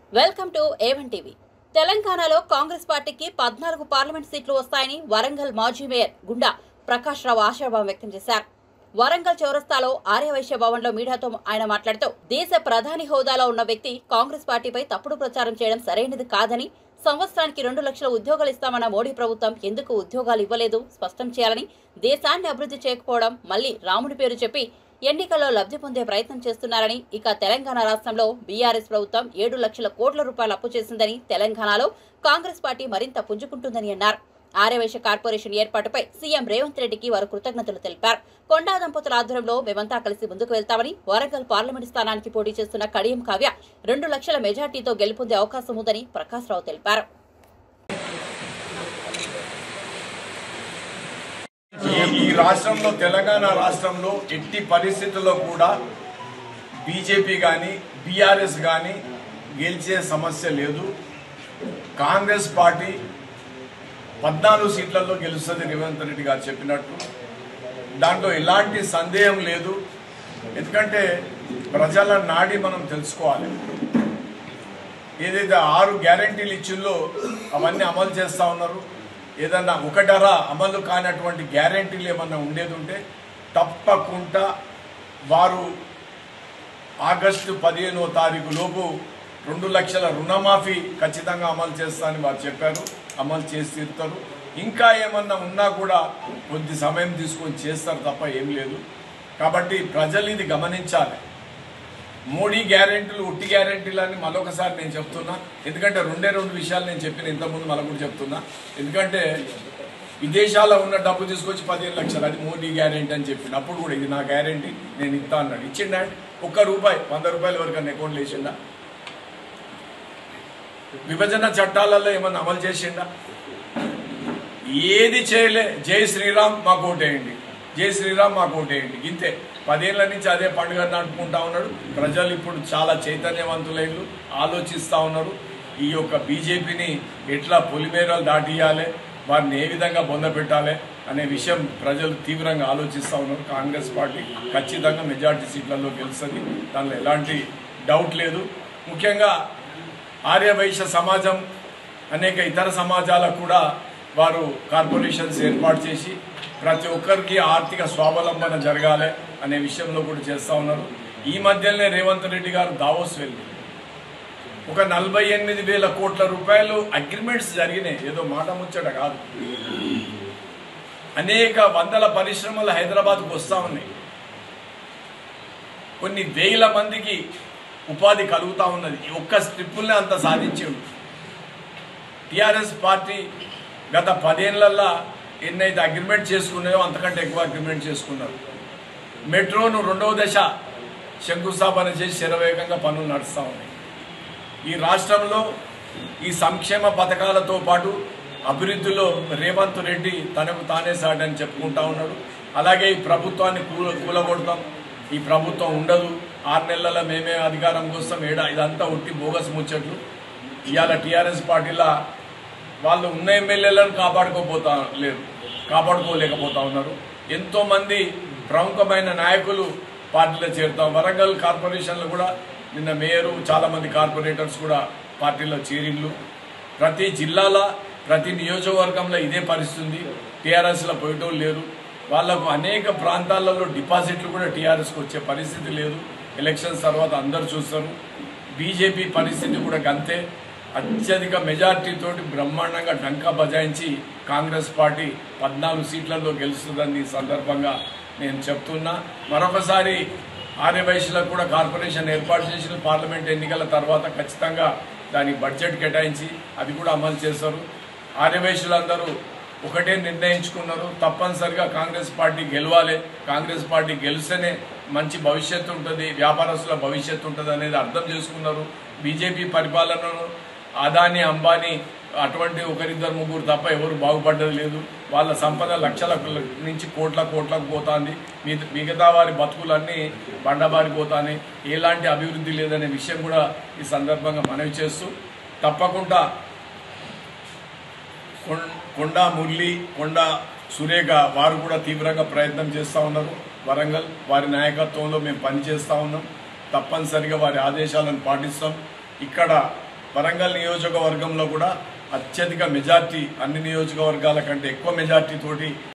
welcome to A1 TV తెలంగాణలో కాంగ్రెస్ పార్టీకి పద్నాలుగు పార్లమెంట్ సీట్లు వస్తాయని వరంగల్ మాజీ మేయర్ గుండా ప్రకాష్ రావు ఆశాభావం వ్యక్తం చేశారు వరంగల్ చౌరస్తాలో ఆర్యవైశ్య భవన్ లో మీడియాతో ఆయన మాట్లాడుతూ దేశ ప్రధాని హోదాలో ఉన్న వ్యక్తి కాంగ్రెస్ పార్టీపై తప్పుడు ప్రచారం చేయడం సరైనది కాదని సంవత్సరానికి రెండు లక్షల ఉద్యోగాలు ఇస్తామన్న మోడీ ప్రభుత్వం ఎందుకు ఉద్యోగాలు ఇవ్వలేదు స్పష్టం చేయాలని దేశాన్ని అభివృద్ధి చేయకపోవడం మళ్లీ రాముడి పేరు చెప్పి ఎన్నికల్లో లబ్ధి పొందే ప్రయత్నం చేస్తున్నారని ఇక తెలంగాణ రాష్ట్రంలో బీఆర్ఎస్ ప్రభుత్వం ఏడు లక్షల కోట్ల రూపాయలు అప్పు చేసిందని తెలంగాణలో కాంగ్రెస్ పార్టీ మరింత పుంజుకుంటుందని అన్నారు ఆర్యవైశ్య కార్పొరేషన్ ఏర్పాటుపై సీఎం రేవంత్ రెడ్డికి వారు కృతజ్ఞతలు తెలిపారు కొండా దంపతుల ఆధ్వర్యంలో మేమంతా కలిసి ముందుకు వెళ్తామని వరంగల్ పార్లమెంట్ స్థానానికి పోటీ చేస్తున్న కడియం కావ్య రెండు లక్షల మెజార్టీతో గెలుపొందే అవకాశం ఉందని ప్రకాష్ రావు తెలిపారు ఈ ఈ రాష్ట్రంలో తెలంగాణ రాష్ట్రంలో ఎట్టి పరిస్థితుల్లో కూడా బీజేపీ కానీ బీఆర్ఎస్ కానీ గెలిచే సమస్య లేదు కాంగ్రెస్ పార్టీ పద్నాలుగు సీట్లలో గెలుస్తుంది రేవంత్ రెడ్డి గారు చెప్పినట్టు దాంట్లో ఎలాంటి సందేహం లేదు ఎందుకంటే ప్రజల నాడి మనం తెలుసుకోవాలి ఏదైతే ఆరు గ్యారంటీలు ఇచ్చిందో అవన్నీ అమలు చేస్తా ఉన్నారు ఏదన్నా ఒకటరా అమలు కానటువంటి గ్యారంటీలు ఏమన్నా ఉండేది ఉంటే తప్పకుండా వారు ఆగస్టు పదిహేనో తారీఖు లోపు రెండు లక్షల రుణమాఫీ ఖచ్చితంగా అమలు చేస్తానని వారు చెప్పారు అమలు చేసి తీరుతారు ఇంకా ఏమన్నా ఉన్నా కూడా కొద్ది సమయం తీసుకొని చేస్తారు తప్ప ఏం లేదు కాబట్టి ప్రజలు ఇది గమనించాలి మోడీ గ్యారెంటీలు ఉట్టి గ్యారెంటీలు అని మరొకసారి నేను చెప్తున్నా ఎందుకంటే రెండే రెండు విషయాలు నేను చెప్పిన ఇంతకుముందు మళ్ళీ కూడా చెప్తున్నా ఎందుకంటే విదేశాల్లో ఉన్న డబ్బు తీసుకొచ్చి పదిహేను లక్షలు అది మోడీ గ్యారెంటీ అని చెప్పిండు అప్పుడు కూడా ఇది నా గ్యారెంటీ నేను ఇస్తా అన్నాడు ఇచ్చిండా ఒక్క రూపాయి వంద రూపాయల వరకు అన్న అకౌంట్లో వేసిండా విభజన చట్టాలలో ఏమన్నా అమలు చేసిండా ఏది చేయలే జై శ్రీరామ్ మాకు ఓటేయండి జై శ్రీరామ్ మాకు ఓటేయండి ఇంతే పదేళ్ల నుంచి అదే పండుగ నడుపుకుంటా ఉన్నాడు ప్రజలు ఇప్పుడు చాలా చైతన్యవంతులైన ఆలోచిస్తూ ఉన్నారు ఈ యొక్క బీజేపీని ఎట్లా పొలిమేరలు దాటియాలి వారిని ఏ విధంగా బొందపెట్టాలి అనే విషయం ప్రజలు తీవ్రంగా ఆలోచిస్తూ ఉన్నారు కాంగ్రెస్ పార్టీ ఖచ్చితంగా మెజార్టీ సీట్లలో గెలుస్తుంది దానిలో ఎలాంటి డౌట్ లేదు ముఖ్యంగా ఆర్యవైశ్య సమాజం అనేక ఇతర సమాజాలకు కూడా వారు కార్పొరేషన్స్ ఏర్పాటు చేసి ప్రతి ఒక్కరికి ఆర్థిక స్వావలంబన జరగాలి అనే విషయంలో కూడా చేస్తూ ఉన్నారు ఈ మధ్యలోనే రేవంత్ రెడ్డి గారు దావోస్ వెళ్ళి ఒక నలభై ఎనిమిది వేల కోట్ల రూపాయలు అగ్రిమెంట్స్ జరిగినాయి ఏదో మాట ముచ్చట కాదు అనేక వందల పరిశ్రమలు హైదరాబాద్కు వస్తూ ఉన్నాయి కొన్ని వేల మందికి ఉపాధి కలుగుతూ ఉన్నది ఈ ఒక్క స్ట్రిప్పుల్నే అంత సాధించిండు టిఆర్ఎస్ పార్టీ గత పదేళ్లలో ఎన్నైతే అగ్రిమెంట్ చేసుకున్నాయో అంతకంటే ఎక్కువ అగ్రిమెంట్ చేసుకున్నారు మెట్రోను రెండవ దశ శంకుస్థాపన చేసి శరవేగంగా పనులు నడుస్తూ ఉన్నాయి ఈ రాష్ట్రంలో ఈ సంక్షేమ పథకాలతో పాటు అభివృద్ధిలో రేవంత్ రెడ్డి తనకు తానే సాటని చెప్పుకుంటా ఉన్నాడు అలాగే ఈ ప్రభుత్వాన్ని కూల కూలగొడతాం ఈ ప్రభుత్వం ఉండదు ఆరు నెలల మేమే అధికారంకి వస్తాం ఏడా ఇదంతా ఉట్టి బోగస్ ముచ్చట్లు ఇవాళ టీఆర్ఎస్ పార్టీలా వాళ్ళు ఉన్న ఎమ్మెల్యేలను కాపాడుకోపోతా లేరు కాపాడుకోలేకపోతా ఉన్నారు ఎంతోమంది ప్రముఖమైన నాయకులు పార్టీలో చేరుతాం వరంగల్ కార్పొరేషన్లో కూడా నిన్న మేయరు చాలామంది కార్పొరేటర్స్ కూడా పార్టీలో చేరిండ్లు ప్రతి జిల్లాల ప్రతి నియోజకవర్గంలో ఇదే పరిస్థితి ఉంది టీఆర్ఎస్లో పోయేటోళ్ళు లేరు వాళ్లకు అనేక ప్రాంతాలలో డిపాజిట్లు కూడా టీఆర్ఎస్కి వచ్చే పరిస్థితి లేదు ఎలక్షన్స్ తర్వాత అందరు చూస్తారు బీజేపీ పరిస్థితి కూడా గంతే అత్యధిక మెజార్టీ తోటి బ్రహ్మాండంగా డంకా బజాయించి కాంగ్రెస్ పార్టీ పద్నాలుగు సీట్లలో గెలుస్తుందని ఈ సందర్భంగా నేను చెప్తున్నా మరొకసారి ఆర్యవైశ్యులకు కూడా కార్పొరేషన్ ఏర్పాటు చేసిన పార్లమెంట్ ఎన్నికల తర్వాత ఖచ్చితంగా దానికి బడ్జెట్ కేటాయించి అది కూడా అమలు చేస్తారు ఆర్యవైశ్యులందరూ ఒకటే నిర్ణయించుకున్నారు తప్పనిసరిగా కాంగ్రెస్ పార్టీ గెలవాలి కాంగ్రెస్ పార్టీ గెలిస్తేనే మంచి భవిష్యత్తు ఉంటుంది వ్యాపారస్తుల భవిష్యత్తు ఉంటుంది అనేది అర్థం చేసుకున్నారు బీజేపీ పరిపాలనను అదాని అంబానీ అటువంటి ఒకరిద్దరు ముగ్గురు తప్ప ఎవరు బాగుపడ్డది లేదు వాళ్ళ సంపద లక్షల నుంచి కోట్ల కోట్లకు పోతుంది మిగతా వారి బతుకులన్నీ బండబారిపోతాయి ఎలాంటి అభివృద్ధి లేదనే విషయం కూడా ఈ సందర్భంగా మనవి చేస్తూ తప్పకుండా కొం- కొండా మురళి కొండా సురేఖ వారు కూడా తీవ్రంగా ప్రయత్నం చేస్తూ ఉన్నారు వరంగల్ వారి నాయకత్వంలో మేము పనిచేస్తూ ఉన్నాం తప్పనిసరిగా వారి ఆదేశాలను పాటిస్తాం ఇక్కడ వరంగల్ నియోజకవర్గంలో కూడా అత్యధిక మెజార్టీ అన్ని నియోజకవర్గాల కంటే ఎక్కువ మెజార్టీ తోటి